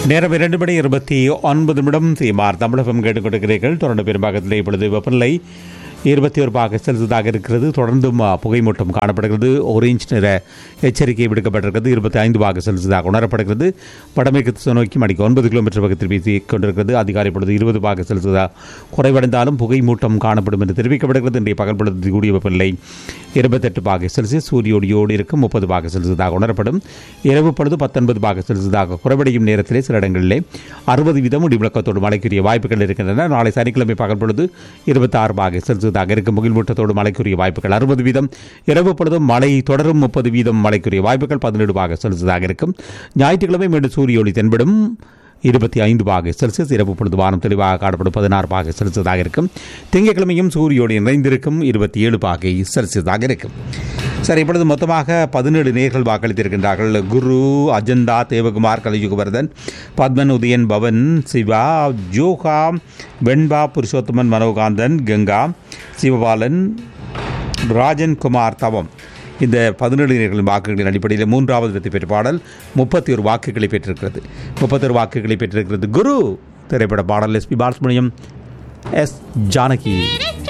நேரம் இரண்டு மணி இருபத்தி ஒன்பது நிமிடம் சீமார் தமிழகம் கேட்டுக்கொண்டிருக்கிறீர்கள் தொடர்ந்து பெரும்பாகத்தில் இப்பொழுது வெப்பநிலை இருபத்தி ஒரு பாக செல்சியஸாக இருக்கிறது தொடர்ந்தும் அ, புகைமூட்டம் காணப்படுகிறது ஒரேஞ்ச் நிற எச்சரிக்கை விடுக்கப்பட்டிருக்கிறது இருபத்தி ஐந்து பாக செல்சியஸாக உணரப்படுகிறது வடமேற்கு திசை நோக்கி மணிக்கு ஒன்பது கிலோமீட்டர் வேகத்தில் வீசிக் கொண்டிருக்கிறது அதிகாலை பொழுது இருபது பாக செல்சியஸாக குறைவடைந்தாலும் புகைமூட்டம் காணப்படும் என்று தெரிவிக்கப்படுகிறது இன்றைய பகல் பொழுது கூடிய வெப்பநிலை இருபத்தெட்டு பாக செல்சியஸ் சூரிய ஒளியோடு இருக்கும் முப்பது பாக செல்சியஸாக உணரப்படும் இரவு பொழுது பத்தொன்பது பாக செல்சியஸாக குறைவடையும் நேரத்திலே சில இடங்களிலே அறுபது வீதம் இடிமுழக்கத்தோடு மழைக்குரிய வாய்ப்புகள் இருக்கின்றன நாளை சனிக்கிழமை பகல் பொழுது இருபத்தாறு பாக செல்சியஸாக இருக்கும் முகில்மூட்டத்தோடு மழைக்குரிய வாய்ப்புகள் அறுபது வீதம் இரவு பொழுதும் மழை தொடரும் முப்பது வீதம் மழைக்குரிய வாய்ப்புகள் பதினேழு பாக செல்சியஸாக இருக்கும் ஞாயிற்றுக்கிழமை மீண்டும் சூரிய ஒளி தென்படும் இருபத்தி ஐந்து பாக செல்சியஸ் இரவு பொழுது வானம் தெளிவாக காணப்படும் பதினாறு பாக செல்சியஸாக இருக்கும் திங்கட்கிழமையும் சூரியோடு நிறைந்திருக்கும் இருபத்தி ஏழு பாகை செல்சியஸாக இருக்கும் சரி இப்பொழுது மொத்தமாக பதினேழு நேர்கள் வாக்களித்திருக்கின்றார்கள் குரு அஜந்தா தேவகுமார் கலியுகவர்தன் பத்மன் உதயன் பவன் சிவா ஜோகா வெண்பா புருஷோத்தமன் மனோகாந்தன் கங்கா சிவபாலன் ராஜன் குமார் தவம் இந்த பதினேழு நேர்களின் வாக்குகளின் அடிப்படையில் மூன்றாவது இடத்தை பெற்ற பாடல் முப்பத்தி ஒரு வாக்குகளை பெற்றிருக்கிறது முப்பத்தொரு வாக்குகளை பெற்றிருக்கிறது குரு திரைப்பட பாடல் எஸ்பி பாலசுமணியம் எஸ் ஜானகி